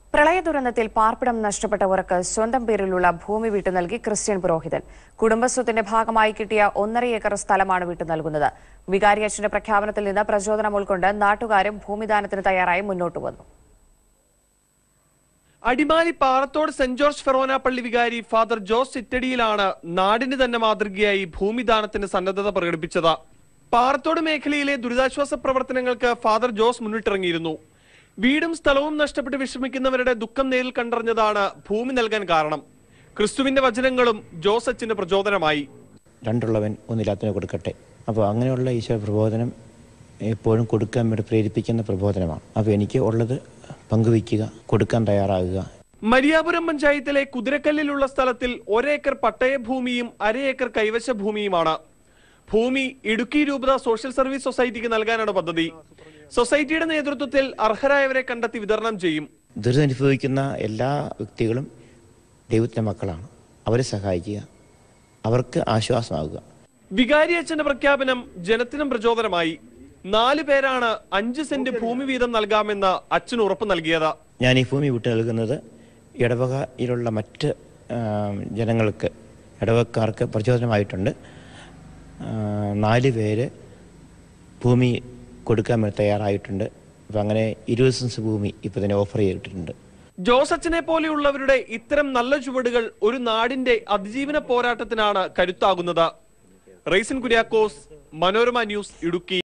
പ്രളയ ദുരന്തത്തിൽ പാർപ്പിടം നഷ്ടപ്പെട്ടവർക്ക് സ്വന്തം പേരിലുള്ള ഭൂമി വിട്ടു നൽകി ക്രിസ്ത്യൻ പുരോഹിതൻ കുടുംബസ്വത്തിന്റെ ഭാഗമായി കിട്ടിയ ഒന്നര ഏക്കർ സ്ഥലമാണ് വിട്ടു നൽകുന്നത് വികാരിയച്ഛന്റെ പ്രഖ്യാപനത്തിൽ നിന്ന് പ്രചോദനം ഉൾക്കൊണ്ട് നാട്ടുകാരും ഭൂമിദാനത്തിന് തയ്യാറായി മുന്നോട്ട് വന്നു അടിമാലി പാറത്തോട് സെന്റ് ജോർജ് ഫെറോന പള്ളി വികാരി ഫാദർ ജോസ് ചിറ്റടിയിലാണ് നാടിന് തന്നെ മാതൃകയായി ഭൂമിദാനത്തിന് സന്നദ്ധത പ്രകടിപ്പിച്ചത് പാറത്തോട് മേഖലയിലെ ദുരിതാശ്വാസ പ്രവർത്തനങ്ങൾക്ക് ഫാദർ ജോസ് മുന്നിട്ടിറങ്ങിയിരുന്നു വീടും സ്ഥലവും നഷ്ടപ്പെട്ട് വിഷമിക്കുന്നവരുടെ ദുഃഖം നേരിൽ കണ്ടറിഞ്ഞതാണ് ഭൂമി നൽകാൻ കാരണം ക്രിസ്തുവിന്റെ വചനങ്ങളും ജോസ് അച്ഛന് പ്രചോദനമായി രണ്ടുള്ളവൻ ഒന്നില്ലാത്തവന് കൊടുക്കട്ടെ അപ്പോൾ അങ്ങനെയുള്ള ഈശോ പ്രബോധനം എപ്പോഴും കൊടുക്കാൻ വേണ്ടി പ്രേരിപ്പിക്കുന്ന പ്രബോധനമാണ് അപ്പോൾ എനിക്ക് ഉള്ളത് പങ്കുവയ്ക്കുക കൊടുക്കാൻ തയ്യാറാകുക മരിയാപുരം പഞ്ചായത്തിലെ കുതിരക്കല്ലിലുള്ള സ്ഥലത്തിൽ ഒരേക്കർ പട്ടയ ഭൂമിയും അര ഏക്കർ കൈവശ ഭൂമിയുമാണ് ഭൂമി ഇടുക്കി രൂപത സോഷ്യൽ സർവീസ് സൊസൈറ്റിക്ക് നൽകാനാണ് പദ്ധതി സൊസൈറ്റിയുടെ നേതൃത്വത്തിൽ അർഹരായവരെ കണ്ടെത്തി വിതരണം ചെയ്യും ദുരിതമനുഭവിക്കുന്ന എല്ലാ വ്യക്തികളും ദൈവത്തിൻ്റെ മക്കളാണ് അവരെ സഹായിക്കുക അവർക്ക് ആശ്വാസമാകുക വികാരി അച്ഛന്റെ പ്രഖ്യാപനം ജനത്തിനും പ്രചോദനമായി നാല് പേരാണ് അഞ്ച് സെന്റ് ഭൂമി വീതം നൽകാമെന്ന് അച്ഛൻ ഉറപ്പ് നൽകിയത് ഞാൻ ഈ ഭൂമി വിട്ടു നൽകുന്നത് ഇടവകയിലുള്ള മറ്റ് ആ, ജനങ്ങൾക്ക് ഇടവക്കാർക്ക് പ്രചോദനമായിട്ടുണ്ട് ആ, നാല് പേര് ഭൂമി കൊടുക്കാൻ വേണ്ടി തയ്യാറായിട്ടുണ്ട് അപ്പം അങ്ങനെ ഇരുപത് സെൻസ് ഭൂമി ഇപ്പോൾ തന്നെ ഓഫർ ചെയ്തിട്ടുണ്ട് ജോസ് അച്ഛനെ പോലെയുള്ളവരുടെ ഇത്തരം നല്ല ചുവടുകൾ ഒരു നാടിന്റെ അതിജീവന പോരാട്ടത്തിനാണ് കരുത്താകുന്നത് റൈസൻ കുര്യാക്കോസ് മനോരമ ന്യൂസ് ഇടുക്കി